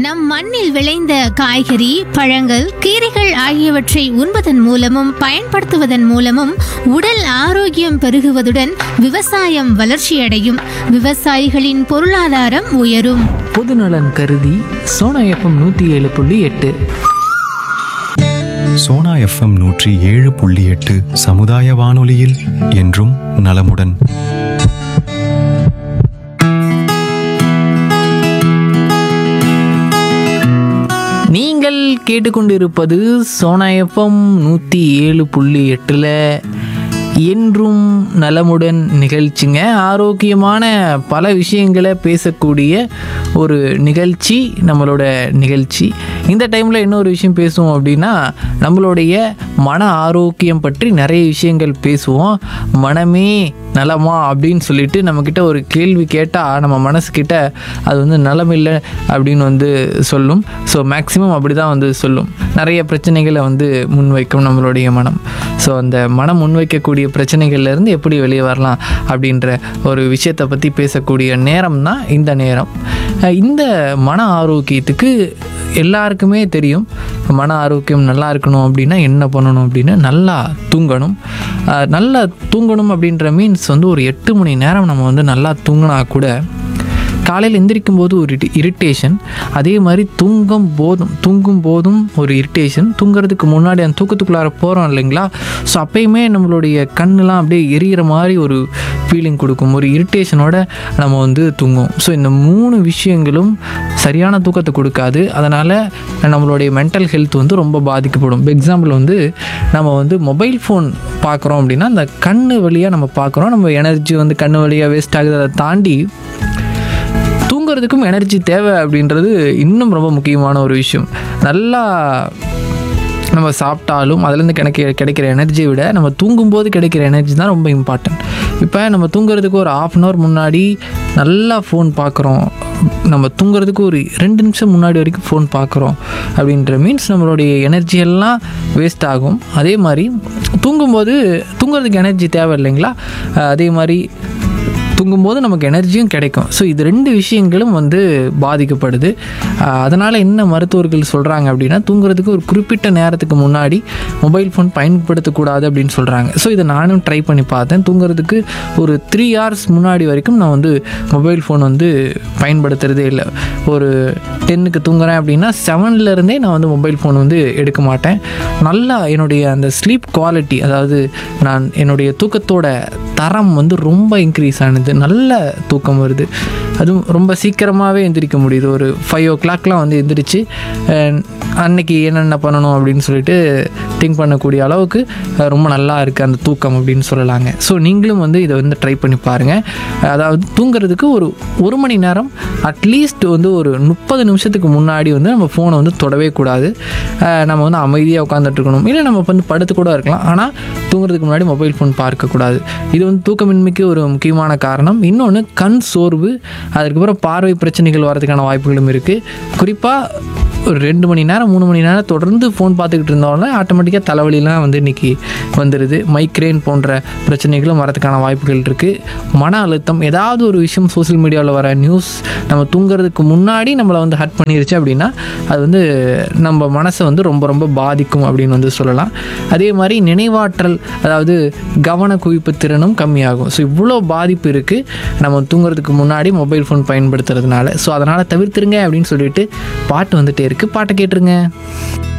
நம் மண்ணில் விளைந்த காய்கறி பழங்கள் கீரைகள் ஆகியவற்றை உண்பதன் மூலமும் பயன்படுத்துவதன் மூலமும் உடல் ஆரோக்கியம் பெருகுவதுடன் விவசாயம் வளர்ச்சியடையும் விவசாயிகளின் பொருளாதாரம் உயரும் பொதுநலன் கருதி சோனா எஃப்எம் நூற்றி ஏழு புள்ளி எட்டு சோனா எஃப்எம் நூற்றி ஏழு புள்ளி எட்டு சமுதாய வானொலியில் என்றும் நலமுடன் நீங்கள் கேட்டுக்கொண்டிருப்பது சோனா எஃப்எம் நூற்றி ஏழு புள்ளி எட்டில் என்றும் நலமுடன் நிகழ்ச்சிங்க ஆரோக்கியமான பல விஷயங்களை பேசக்கூடிய ஒரு நிகழ்ச்சி நம்மளோட நிகழ்ச்சி இந்த டைமில் இன்னொரு விஷயம் பேசுவோம் அப்படின்னா நம்மளுடைய மன ஆரோக்கியம் பற்றி நிறைய விஷயங்கள் பேசுவோம் மனமே நலமா அப்படின்னு சொல்லிட்டு நம்மக்கிட்ட ஒரு கேள்வி கேட்டால் நம்ம மனசுக்கிட்ட அது வந்து நலமில்லை அப்படின்னு வந்து சொல்லும் ஸோ மேக்ஸிமம் அப்படி தான் வந்து சொல்லும் நிறைய பிரச்சனைகளை வந்து முன்வைக்கும் நம்மளுடைய மனம் ஸோ அந்த மனம் முன்வைக்கக்கூடிய பிரச்சனைகள்லேருந்து எப்படி வெளியே வரலாம் அப்படின்ற ஒரு விஷயத்தை பற்றி பேசக்கூடிய நேரம் தான் இந்த நேரம் அஹ் இந்த மன ஆரோக்கியத்துக்கு எல்லாருக்குமே தெரியும் மன ஆரோக்கியம் நல்லா இருக்கணும் அப்படின்னா என்ன பண்ணணும் அப்படின்னா நல்லா தூங்கணும் அஹ் நல்லா தூங்கணும் அப்படின்ற மீன்ஸ் வந்து ஒரு எட்டு மணி நேரம் நம்ம வந்து நல்லா தூங்கினா கூட காலையில் எந்திரிக்கும் போது ஒரு இரிட்டேஷன் அதே மாதிரி தூங்கும் போதும் தூங்கும் போதும் ஒரு இரிட்டேஷன் தூங்குறதுக்கு முன்னாடி அந்த தூக்கத்துக்குள்ளார போகிறோம் இல்லைங்களா ஸோ அப்பயுமே நம்மளுடைய கண்ணெலாம் அப்படியே எரியிற மாதிரி ஒரு ஃபீலிங் கொடுக்கும் ஒரு இரிட்டேஷனோட நம்ம வந்து தூங்குவோம் ஸோ இந்த மூணு விஷயங்களும் சரியான தூக்கத்தை கொடுக்காது அதனால் நம்மளுடைய மென்டல் ஹெல்த் வந்து ரொம்ப பாதிக்கப்படும் எக்ஸாம்பிள் வந்து நம்ம வந்து மொபைல் ஃபோன் பார்க்குறோம் அப்படின்னா அந்த கண்ணு வழியாக நம்ம பார்க்குறோம் நம்ம எனர்ஜி வந்து கண்ணு வழியாக வேஸ்ட் ஆகுது அதை தாண்டி தூங்குறதுக்கும் எனர்ஜி தேவை அப்படின்றது இன்னும் ரொம்ப முக்கியமான ஒரு விஷயம் நல்லா நம்ம சாப்பிட்டாலும் அதுலேருந்து கிடைக்க கிடைக்கிற எனர்ஜியை விட நம்ம தூங்கும்போது கிடைக்கிற எனர்ஜி தான் ரொம்ப இம்பார்ட்டன்ட் இப்போ நம்ம தூங்குறதுக்கு ஒரு ஆஃப் அன் ஹவர் முன்னாடி நல்லா ஃபோன் பார்க்குறோம் நம்ம தூங்குறதுக்கு ஒரு ரெண்டு நிமிஷம் முன்னாடி வரைக்கும் ஃபோன் பார்க்குறோம் அப்படின்ற மீன்ஸ் நம்மளுடைய எனர்ஜி எல்லாம் வேஸ்ட் ஆகும் அதே மாதிரி தூங்கும்போது தூங்குறதுக்கு எனர்ஜி தேவை இல்லைங்களா அஹ் அதே மாதிரி தூங்கும்போது நமக்கு எனர்ஜியும் கிடைக்கும் ஸோ இது ரெண்டு விஷயங்களும் வந்து பாதிக்கப்படுது அதனால் என்ன மருத்துவர்கள் சொல்கிறாங்க அப்படின்னா தூங்குறதுக்கு ஒரு குறிப்பிட்ட நேரத்துக்கு முன்னாடி மொபைல் ஃபோன் பயன்படுத்தக்கூடாது அப்படின்னு சொல்கிறாங்க ஸோ இதை நானும் ட்ரை பண்ணி பார்த்தேன் தூங்குறதுக்கு ஒரு த்ரீ ஹவர்ஸ் முன்னாடி வரைக்கும் நான் வந்து மொபைல் ஃபோன் வந்து பயன்படுத்துகிறதே இல்லை ஒரு டென்னுக்கு தூங்குறேன் அப்படின்னா செவன்லேருந்தே நான் வந்து மொபைல் ஃபோன் வந்து எடுக்க மாட்டேன் நல்லா என்னுடைய அந்த ஸ்லீப் குவாலிட்டி அதாவது நான் என்னுடைய தூக்கத்தோட தரம் வந்து ரொம்ப இன்க்ரீஸ் ஆனது நல்ல தூக்கம் வருது அதுவும் ரொம்ப சீக்கிரமாகவே எந்திரிக்க முடியுது ஒரு ஃபைவ் ஓ கிளாக்லாம் வந்து எந்திரிச்சு அஹ், அன்னைக்கு என்னென்ன பண்ணணும் அப்படின்னு சொல்லிட்டு திங்க் பண்ணக்கூடிய அளவுக்கு அஹ், ரொம்ப நல்லா இருக்குது அந்த தூக்கம் அப்படின்னு சொல்லலாங்க ஸோ நீங்களும் வந்து இதை வந்து ட்ரை பண்ணி பாருங்கள் அதாவது தூங்குறதுக்கு ஒரு ஒரு மணி நேரம் அட்லீஸ்ட் வந்து ஒரு முப்பது நிமிஷத்துக்கு முன்னாடி வந்து நம்ம ஃபோனை வந்து தொடவே கூடாது அஹ், நம்ம வந்து அமைதியாக உட்காந்துட்டு இருக்கணும் இல்லை நம்ம வந்து படுத்து கூட இருக்கலாம் ஆனால் தூங்குறதுக்கு முன்னாடி மொபைல் ஃபோன் பார்க்கக்கூடாது இது வந்து தூக்கமின்மைக்கு ஒரு முக்கியமான காரணம் இன்னொன்று கண் சோர்வு அதுக்கப்புறம் பார்வை பிரச்சனைகள் வரதுக்கான வாய்ப்புகளும் இருக்குது குறிப்பாக ஒரு ரெண்டு மணி நேரம் மூணு மணி நேரம் தொடர்ந்து ஃபோன் பார்த்துக்கிட்டு இருந்தோம்னா ஆட்டோமேட்டிக்காக தலைவலிலாம் வந்து இன்றைக்கி வந்துடுது மைக்ரேன் போன்ற பிரச்சனைகளும் வரதுக்கான வாய்ப்புகள் இருக்குது மன அழுத்தம் ஏதாவது ஒரு விஷயம் சோஷியல் மீடியாவில் வர நியூஸ் நம்ம தூங்குறதுக்கு முன்னாடி நம்மளை வந்து ஹர்ட் பண்ணிருச்சு அப்படின்னா அது வந்து நம்ம மனசை வந்து ரொம்ப ரொம்ப பாதிக்கும் அப்படின்னு வந்து சொல்லலாம் அதே மாதிரி நினைவாற்றல் அதாவது கவன குவிப்பு திறனும் கம்மியாகும் ஸோ இவ்வளோ பாதிப்பு இருக்குது நம்ம தூங்குறதுக்கு முன்னாடி மொபைல் ஃபோன் பயன்படுத்துறதுனால ஸோ அதனால் தவிர்த்துருங்க அப்படின்னு சொல்லிட்டு பாட்டு வந்துட்டே இருக்குது பாட்டை கேட்டுருங்க